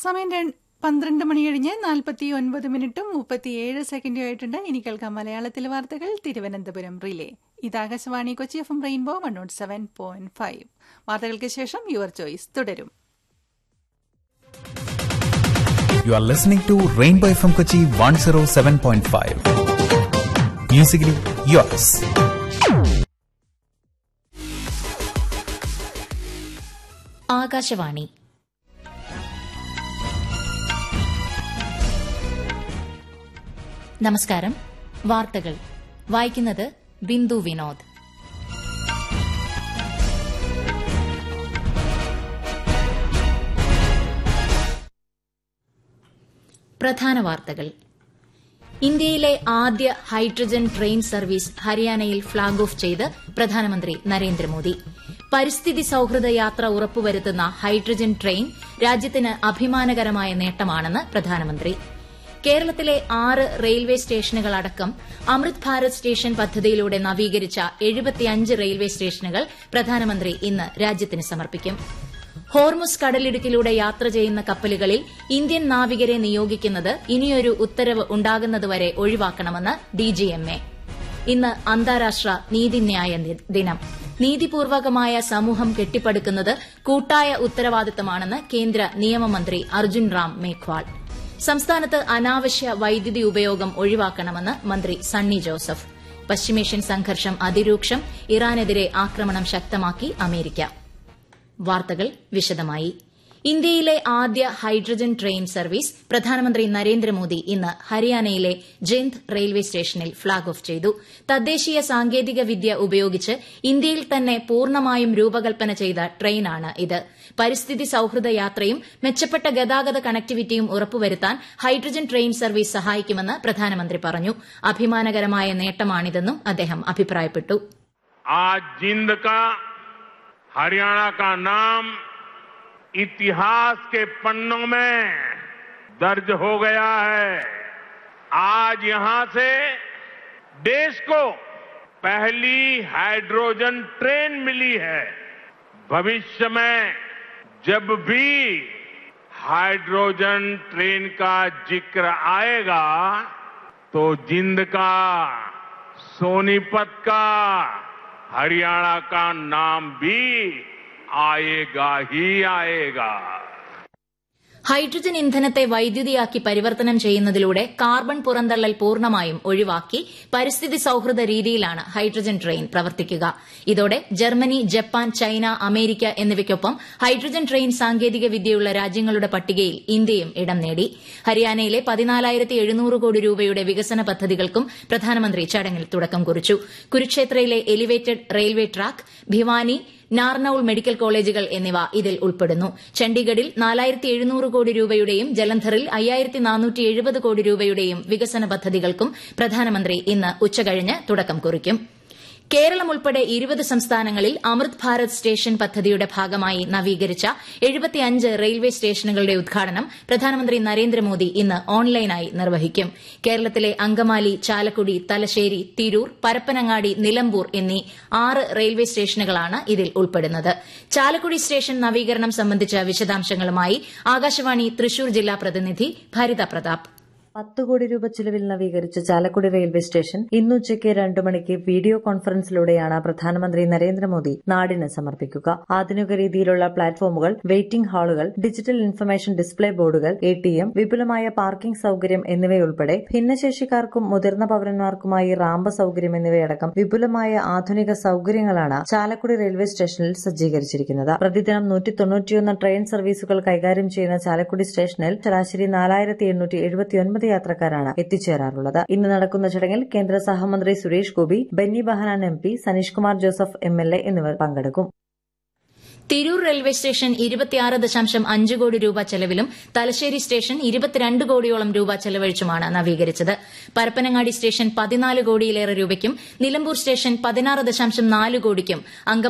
സമയം ര- പന്ത്രണ്ട് മണി കഴിഞ്ഞ് നാൽപ്പത്തി ഒൻപത് മിനിറ്റും മുപ്പത്തിയേഴ് സെക്കൻഡും ആയിട്ടുണ്ട് ഇനി കേൾക്കാം മലയാളത്തിലെ വാർത്തകൾ തിരുവനന്തപുരം റിലേ ഇത് Akashvani Kochi F M rainbow one nought seven point five വാർത്തകൾക്ക് ശേഷം യുവർ ചോയ്സ് തുടരും You are listening to Rainbow FM Kochi 107.5. Musically yours. Akashvani നമസ്കാരം വാർത്തകൾ വായിക്കുന്നത് ബിന്ദു വിനോദ് പ്രധാന വാർത്തകൾ ഇന്ത്യയിലെ ആദ്യ ഹൈഡ്രജൻ ട്രെയിൻ സർവീസ് ഹരിയാനയിൽ ഫ്ളാഗ് ഓഫ് ചെയ്ത് പ്രധാനമന്ത്രി നരേന്ദ്രമോദി പരിസ്ഥിതി സൌഹൃദ യാത്ര ഉറപ്പുവരുത്തുന്ന ഹൈഡ്രജൻ ട്രെയിൻ രാജ്യത്തിന് അഭിമാനകരമായ നേട്ടമാണെന്ന് പ്രധാനമന്ത്രി കേരളത്തിലെ ആറ് റെയിൽവേ സ്റ്റേഷനുകളടക്കം അമൃത് ഭാരത് സ്റ്റേഷൻ പദ്ധതിയിലൂടെ നവീകരിച്ച എഴുപത്തിയഞ്ച് റെയിൽവേ സ്റ്റേഷനുകൾ പ്രധാനമന്ത്രി ഇന്ന് രാജ്യത്തിന് സമർപ്പിക്കും ഹോർമുസ് കടലിടുക്കിലൂടെ യാത്ര ചെയ്യുന്ന കപ്പലുകളിൽ ഇന്ത്യൻ നാവികരെ നിയോഗിക്കുന്നത് ഇനിയൊരു ഉത്തരവ് ഉണ്ടാകുന്നതുവരെ ഒഴിവാക്കണമെന്ന് ഡിജിഎംഎ ഇന്ന് അന്താരാഷ്ട്ര നീതിന്യായ നി- ദിനം നീതിപൂർവകമായ സമൂഹം കെട്ടിപ്പടുക്കുന്നത് കൂട്ടായ ഉത്തരവാദിത്തമാണെന്ന് കേന്ദ്ര നിയമമന്ത്രി അർജുൻ റാം മേഘ്വാൾ സംസ്ഥാനത്ത് അനാവശ്യ വൈദ്യുതി ഉപയോഗം ഒഴിവാക്കണമെന്ന് മന്ത്രി സണ്ണി ജോസഫ് പശ്ചിമേഷ്യൻ സംഘർഷം അതിരൂക്ഷം ഇറാനെതിരെ ആക്രമണം ശക്തമാക്കി അമേരിക്ക വാർത്തകൾ വിശദമായി ഇന്ത്യയിലെ ആദ്യ ഹൈഡ്രജൻ ട്രെയിൻ സർവീസ് പ്രധാനമന്ത്രി നരേന്ദ്രമോദി ഇന്ന് ഹരിയാനയിലെ ജിന്ദ് റെയിൽവേ സ്റ്റേഷനിൽ ഫ്ളാഗ് ഓഫ് ചെയ്തു തദ്ദേശീയ സാങ്കേതിക വിദ്യ ഉപയോഗിച്ച് ഇന്ത്യയിൽ തന്നെ പൂർണ്ണമായും രൂപകൽപ്പന ചെയ്ത ട്രെയിനാണ് ഇത് പരിസ്ഥിതി സൌഹൃദ യാത്രയും മെച്ചപ്പെട്ട ഗതാഗത കണക്ടിവിറ്റിയും ഉറപ്പുവരുത്താൻ ഹൈഡ്രജൻ ട്രെയിൻ സർവീസ് സഹായിക്കുമെന്ന് പ്രധാനമന്ത്രി പറഞ്ഞു അഭിമാനകരമായ നേട്ടമാണിതെന്നും അദ്ദേഹം അഭിപ്രായപ്പെട്ടു आज जिंद का हरियाणा का नाम इतिहास के पन्नों में दर्ज हो गया है आज यहां से देश को पहली हाइड्रोजन ट्रेन मिली है भविष्य में जब भी हाइड्रोजन ट्रेन का जिक्र आएगा तो जिंद का सोनीपत का हरियाणा का नाम भी आएगा ही आएगा ഹൈഡ്രജൻ ഇന്ധനത്തെ വൈദ്യുതിയാക്കി പരിവർത്തനം ചെയ്യുന്നതിലൂടെ കാർബൺ പുറന്തള്ളൽ പൂർണ്ണമായും ഒഴിവാക്കി പരിസ്ഥിതി സൌഹൃദ രീതിയിലാണ് ഹൈഡ്രജൻ ട്രെയിൻ പ്രവർത്തിക്കുക ഇതോടെ ജർമ്മനി ജപ്പാൻ ചൈന അമേരിക്ക എന്നിവയ്ക്കൊപ്പം ഹൈഡ്രജൻ ട്രെയിൻ സാങ്കേതിക വിദ്യയുള്ള രാജ്യങ്ങളുടെ പട്ടികയിൽ ഇന്ത്യയും ഇടം നേടി ഹരിയാനയിലെ പതിനാലായിരത്തി എഴുന്നൂറ് കോടി രൂപയുടെ വികസന പദ്ധതികൾക്കും പ്രധാനമന്ത്രി ചടങ്ങിൽ തുടക്കം കുറിച്ചു കുരുക്ഷേത്രയിലെ elevated railway track Bhiwani Narnaul medical കോളേജുകൾ എന്നിവ ഇതിൽ ഉൾപ്പെടുന്നു ചണ്ഡീഗഡിൽ നാലായിരത്തി എഴുന്നൂറ് കോടി രൂപയുടെയും ജലന്ധറിൽ അയ്യായിരത്തി നാനൂറ്റി എഴുപത് കോടി രൂപയുടെയും വികസന പദ്ധതികൾക്കും പ്രധാനമന്ത്രി ഇന്ന് ഉച്ചകഴിഞ്ഞ് തുടക്കം കുറിക്കും കേരളം ഉൾപ്പെടെ ഇരുപത് സംസ്ഥാനങ്ങളിൽ അമൃത് ഭാരത് സ്റ്റേഷൻ പദ്ധതിയുടെ ഭാഗമായി നവീകരിച്ച എഴുപത്തിയഞ്ച് റെയിൽവേ സ്റ്റേഷനുകളുടെ ഉദ്ഘാടനം പ്രധാനമന്ത്രി നരേന്ദ്രമോദി ഇന്ന് ഓൺലൈനായി നിർവഹിക്കും കേരളത്തിലെ അങ്കമാലി ചാലക്കുടി തലശ്ശേരി തിരൂർ പരപ്പനങ്ങാടി നിലമ്പൂർ എന്നീ ആറ് റെയിൽവേ സ്റ്റേഷനുകളാണ് ഇതിൽ ഉൾപ്പെടുന്നത് ചാലക്കുടി സ്റ്റേഷൻ നവീകരണം സംബന്ധിച്ച വിശദാംശങ്ങളുമായി ആകാശവാണി തൃശൂർ ജില്ലാ പ്രതിനിധി ഭരിത പ്രതാപ് പത്ത് കോടി രൂപ ചിലവിൽ നവീകരിച്ച ചാലക്കുടി റെയിൽവേ സ്റ്റേഷൻ ഇന്നുച്ചയ്ക്ക് രണ്ടു മണിക്ക് വീഡിയോ കോൺഫറൻസിലൂടെയാണ് പ്രധാനമന്ത്രി നരേന്ദ്രമോദി നാടിന് സമർപ്പിക്കുക ആധുനിക രീതിയിലുള്ള പ്ലാറ്റ്ഫോമുകൾ വെയിറ്റിംഗ് ഹാളുകൾ ഡിജിറ്റൽ ഇൻഫർമേഷൻ ഡിസ്പ്ലേ ബോർഡുകൾ എ ടി എം വിപുലമായ പാർക്കിംഗ് സൌകര്യം എന്നിവയുൾപ്പെടെ ഭിന്നശേഷിക്കാർക്കും മുതിർന്ന പൌരന്മാർക്കുമായി റാമ്പ് സൌകര്യം എന്നിവയടക്കം വിപുലമായ ആധുനിക സൌകര്യങ്ങളാണ് ചാലക്കുടി റെയിൽവേ സ്റ്റേഷനിൽ സജ്ജീകരിച്ചിരിക്കുന്നത് പ്രതിദിനം നൂറ്റി തൊണ്ണൂറ്റിയൊന്ന് ട്രെയിൻ സർവീസുകൾ കൈകാര്യം ചെയ്യുന്ന ചാലക്കുടി സ്റ്റേഷനിൽ ശരാശരി നാലായിരത്തി എണ്ണൂറ്റി എഴുപത്തിയൊൻപത് യാത്രക്കാരാണ് എത്തിച്ചേരാറുള്ളത് ഇന്ന് നടക്കുന്ന ചടങ്ങിൽ കേന്ദ്ര സഹമന്ത്രി Suresh Gopi Benny Behanan M P Saneesh Kumar Joseph M L A എന്നിവർ പങ്കെടുക്കും തിരൂർ റെയിൽവേ സ്റ്റേഷൻ ഇരുപത്തിയാറ് ദശാംശം അഞ്ച് കോടി രൂപ ചെലവിലും തലശ്ശേരി സ്റ്റേഷൻ ഇരുപത്തിരണ്ട് കോടിയോളം രൂപ ചെലവഴിച്ചുമാണ് നവീകരിച്ചത് പരപ്പനങ്ങാടി സ്റ്റേഷൻ പതിനാല് കോടിയിലേറെ രൂപയ്ക്കും നിലമ്പൂർ സ്റ്റേഷൻ പതിനാറ് ദശാംശം നാല് കോടിക്കും അങ്ക